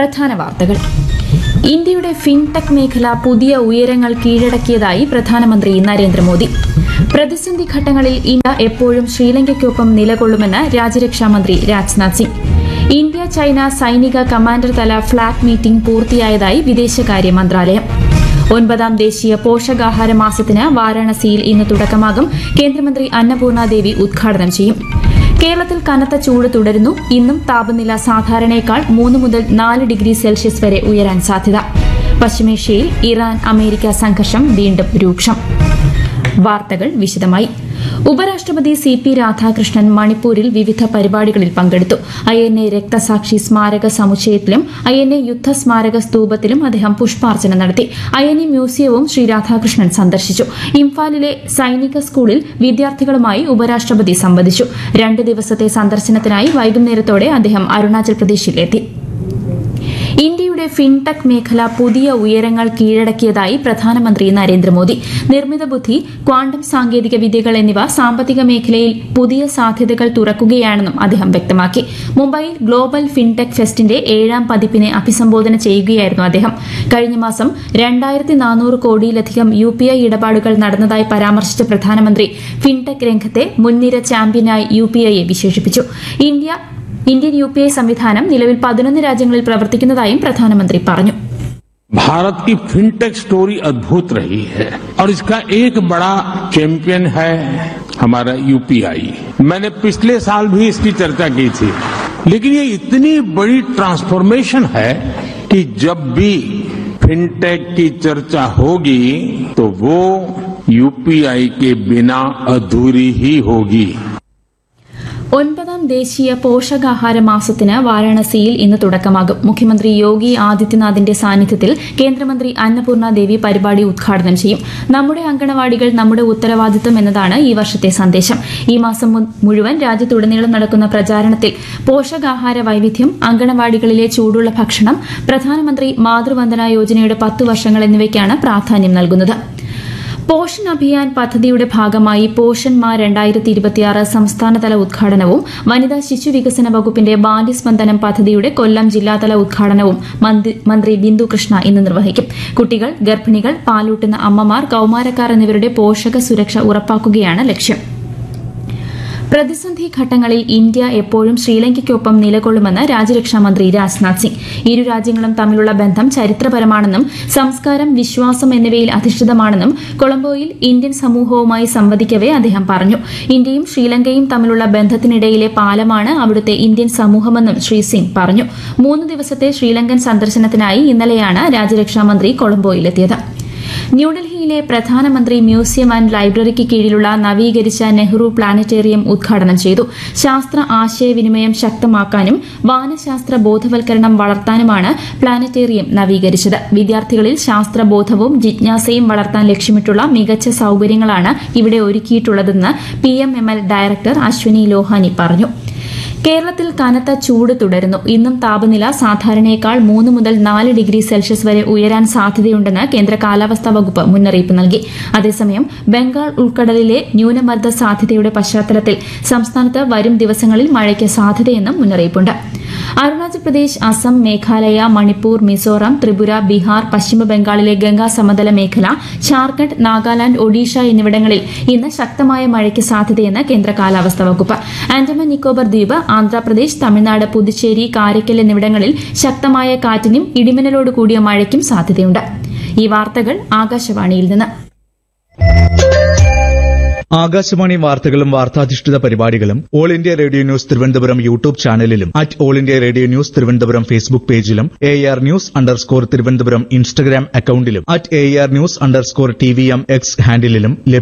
പ്രധാന വാർത്തകൾ ഇന്ത്യയുടെ ഫിൻടെക് മേഖല പുതിയ ഉയരങ്ങൾ കീഴടക്കിയതായി പ്രധാനമന്ത്രി നരേന്ദ്രമോദി പ്രതിസന്ധി ഘട്ടങ്ങളിൽ ഇന്ത്യ എപ്പോഴും ശ്രീലങ്കയ്ക്കൊപ്പം നിലകൊള്ളുമെന്ന് രാജ്യരക്ഷാമന്ത്രി രാജ്നാഥ് സിംഗ് ഇന്ത്യ ചൈന സൈനിക കമാൻഡർ തല ഫ്ളാഗ് മീറ്റിംഗ് പൂർത്തിയായതായി വിദേശകാര്യ മന്ത്രാലയം ഒൻപതാം ദേശീയ പോഷകാഹാര മാസത്തിന് വാരാണസിയിൽ ഇന്ന് തുടക്കമാകും കേന്ദ്രമന്ത്രി അന്നപൂർണ ദേവി ഉദ്ഘാടനം ചെയ്യും കേരളത്തിൽ കനത്ത ചൂട് തുടരുന്നു ഇന്നും താപനില സാധാരണയേക്കാൾ മൂന്ന് മുതൽ നാല് ഡിഗ്രി സെൽഷ്യസ് വരെ ഉയരാൻ സാധ്യത പശ്ചിമേഷ്യയിൽ ഇറാൻ അമേരിക്ക സംഘർഷം വീണ്ടും രൂക്ഷം വാർത്തകൾ വിശദമായി ഉപരാഷ്ട്രപതി സി പി രാധാകൃഷ്ണൻ മണിപ്പൂരിൽ വിവിധ പരിപാടികളിൽ പങ്കെടുത്തു ഐ എൻ എ രക്തസാക്ഷി സ്മാരക സമുച്ചയത്തിലും ഐ എൻ എ യുദ്ധ സ്മാരക സ്തൂപത്തിലും അദ്ദേഹം പുഷ്പാർച്ചന നടത്തി ഐ എൻ എ മ്യൂസിയവും ശ്രീ രാധാകൃഷ്ണൻ സന്ദർശിച്ചു ഇംഫാലിലെ സൈനിക സ്കൂളിൽ വിദ്യാർത്ഥികളുമായി ഉപരാഷ്ട്രപതി സംവദിച്ചു രണ്ട് ദിവസത്തെ സന്ദർശനത്തിനായി വൈകുന്നേരത്തോടെ അദ്ദേഹം അരുണാചൽ പ്രദേശിലെത്തി ഇന്ത്യയുടെ ഫിൻടെക് മേഖല പുതിയ ഉയരങ്ങൾ കീഴടക്കിയതായി പ്രധാനമന്ത്രി നരേന്ദ്രമോദി നിർമ്മിത ബുദ്ധി ക്വാണ്ടം സാങ്കേതിക വിദ്യകൾ എന്നിവ സാമ്പത്തിക മേഖലയിൽ പുതിയ സാധ്യതകൾ തുറക്കുകയാണെന്നും അദ്ദേഹം വ്യക്തമാക്കി മുംബൈയിൽ ഗ്ലോബൽ ഫിൻടെക് ഫെസ്റ്റിന്റെ ഏഴാം പതിപ്പിനെ അഭിസംബോധന ചെയ്യുകയായിരുന്നു അദ്ദേഹം കഴിഞ്ഞ മാസം രണ്ടായിരത്തി നാനൂറ് കോടിയിലധികം യു പി ഐ ഇടപാടുകൾ നടന്നതായി പരാമർശിച്ച പ്രധാനമന്ത്രി ഫിൻടെക് രംഗത്തെ മുൻനിര ചാമ്പ്യനായി യു പി ഐയെ വിശേഷിപ്പിച്ചു India Indian U P I സംവിധാനം നിലവിൽ പതിനൊന്ന് രാജ്യങ്ങളിൽ പ്രവർത്തിക്കുന്നതായും പ്രധാനമന്ത്രി പറഞ്ഞു भारत की फिनटेक स्टोरी अद्भुत रही है और इसका एक बड़ा चैंपियन है हमारा यूपीआई मैंने पिछले साल भी इसकी चर्चा की थी लेकिन ये इतनी बड़ी ट्रांसफॉर्मेशन है कि जब भी फिनटेक की चर्चा होगी तो वो यूपीआई के बिना अधूरी ही होगी ഒൻപതാം ദേശീയ പോഷകാഹാര മാസത്തിന് വാരാണസിയിൽ ഇന്ന് തുടക്കമാകും മുഖ്യമന്ത്രി യോഗി ആദിത്യനാഥിന്റെ സാന്നിധ്യത്തിൽ കേന്ദ്രമന്ത്രി അന്നപൂർണ ദേവി പരിപാടി ഉദ്ഘാടനം ചെയ്യും നമ്മുടെ അങ്കണവാടികൾ നമ്മുടെ ഉത്തരവാദിത്തം എന്നതാണ് ഈ വർഷത്തെ സന്ദേശം ഈ മാസം മു- മുഴുവൻ രാജ്യത്തുടനീളം നടക്കുന്ന പ്രചാരണത്തിൽ പോഷകാഹാര വൈവിധ്യം അങ്കണവാടികളിലെ ചൂടുള്ള ഭക്ഷണം പ്രധാനമന്ത്രി മാതൃവന്ദന യോജനയുടെ പത്ത് വർഷങ്ങൾ എന്നിവയ്ക്കാണ് പ്രാധാന്യം നൽകുന്നത് പോഷൻ അഭിയാൻ പദ്ധതിയുടെ ഭാഗമായി പോഷൻ മാ രണ്ടായിരത്തി ഇരുപത്തിയാറ് സംസ്ഥാനതല ഉദ്ഘാടനവും വനിതാ ശിശു വികസന വകുപ്പിന്റെ ബാല്യസ്പന്ദനം പദ്ധതിയുടെ കൊല്ലം ജില്ലാതല ഉദ്ഘാടനവും മന്ത്രി- മന്ത്രി ബിന്ദു കൃഷ്ണ ഇന്ന് നിർവഹിക്കും കുട്ടികൾ ഗർഭിണികൾ പാലൂട്ടുന്ന അമ്മമാർ കൌമാരക്കാർ എന്നിവരുടെ പോഷക സുരക്ഷ ഉറപ്പാക്കുകയാണ് ലക്ഷ്യം പ്രതിസന്ധി ഘട്ടങ്ങളിൽ ഇന്ത്യ എപ്പോഴും ശ്രീലങ്കയ്ക്കൊപ്പം നിലകൊള്ളുമെന്ന് രാജ്യരക്ഷാമന്ത്രി രാജ്നാഥ് സിംഗ് ഇരു രാജ്യങ്ങളും തമ്മിലുള്ള ബന്ധം ചരിത്രപരമാണെന്നും സംസ്കാരം വിശ്വാസം എന്നിവയിൽ അധിഷ്ഠിതമാണെന്നും കൊളംബോയിൽ ഇന്ത്യൻ സമൂഹവുമായി സംവദിക്കവെ അദ്ദേഹം പറഞ്ഞു ഇന്ത്യയും ശ്രീലങ്കയും തമ്മിലുള്ള ബന്ധത്തിനിടയിലെ പാലമാണ് അവിടുത്തെ ഇന്ത്യൻ സമൂഹമെന്നും ശ്രീ സിംഗ് പറഞ്ഞു മൂന്ന് ദിവസത്തെ ശ്രീലങ്കൻ സന്ദർശനത്തിനായി ഇന്നലെയാണ് രാജ്യരക്ഷാമന്ത്രി കൊളംബോയിലെത്തിയത് ന്യൂഡൽഹിയിലെ പ്രധാനമന്ത്രി മ്യൂസിയം ആൻഡ് ലൈബ്രറിക്ക് കീഴിലുള്ള നവീകരിച്ച നെഹ്റു പ്ലാനറ്റേറിയം ഉദ്ഘാടനം ചെയ്തു ശാസ്ത്ര ആശയവിനിമയം ശക്തമാക്കാനും വാനശാസ്ത്ര ബോധവൽക്കരണം വളർത്താനുമാണ് പ്ലാനറ്റേറിയം നവീകരിച്ചത് വിദ്യാർത്ഥികളിൽ ശാസ്ത്രബോധവും ജിജ്ഞാസയും വളർത്താൻ ലക്ഷ്യമിട്ടുള്ള മികച്ച സൌകര്യങ്ങളാണ് ഇവിടെ ഒരുക്കിയിട്ടുള്ളതെന്ന് P M M L director Ashwini Lohani പറഞ്ഞു കേരളത്തിൽ കനത്ത ചൂട് തുടരുന്നു ഇന്നും താപനില സാധാരണയേക്കാൾ മൂന്ന് മുതൽ നാല് ഡിഗ്രി സെൽഷ്യസ് വരെ ഉയരാൻ സാധ്യതയുണ്ടെന്ന് കേന്ദ്ര കാലാവസ്ഥാ വകുപ്പ് മുന്നറിയിപ്പ് നൽകി അതേസമയം ബംഗാൾ ഉൾക്കടലിലെ ന്യൂനമർദ്ദ സാധ്യതയുടെ പശ്ചാത്തലത്തിൽ സംസ്ഥാനത്ത് വരും ദിവസങ്ങളിൽ മഴയ്ക്ക് സാധ്യതയെന്നും മുന്നറിയിപ്പുണ്ട് അരുണാചൽ പ്രദേശ് അസം മേഘാലയ മണിപ്പൂർ മിസോറാം ത്രിപുര ബീഹാർ പശ്ചിമ ബംഗാളിലെ ഗംഗാ സമതല മേഖല ഝാർഖണ്ഡ് നാഗാലാന്റ് ഒഡീഷ എന്നിവിടങ്ങളിൽ ഇന്ന് ശക്തമായ മഴയ്ക്ക് സാധ്യതയെന്ന് കേന്ദ്ര കാലാവസ്ഥാ വകുപ്പ് ആൻഡമാൻ നിക്കോബർ ദ്വീപ് ആന്ധ്രാപ്രദേശ് തമിഴ്നാട് പുതുച്ചേരി കാരയ്ക്കൽ എന്നിവിടങ്ങളിൽ ശക്തമായ കാറ്റിനും ഇടിമിന്നലോട് കൂടിയ മഴയ്ക്കും സാധ്യതയുണ്ട് ഈ വാർത്തകൾ ആകാശവാണിയിൽ നിന്ന് ആകാശവാണി വാർത്തകളും വാർത്താധിഷ്ഠിത പരിപാടികളും all India radio news Thiruvananthapuram YouTube ചാനലിലും at all India radio news Thiruvananthapuram Facebook പേജിലും A R news underscore Thiruvananthapuram Instagram അക്കൌണ്ടിലും at A R news underscore T V M X ഹാൻഡിലും ലഭ്യമാണ്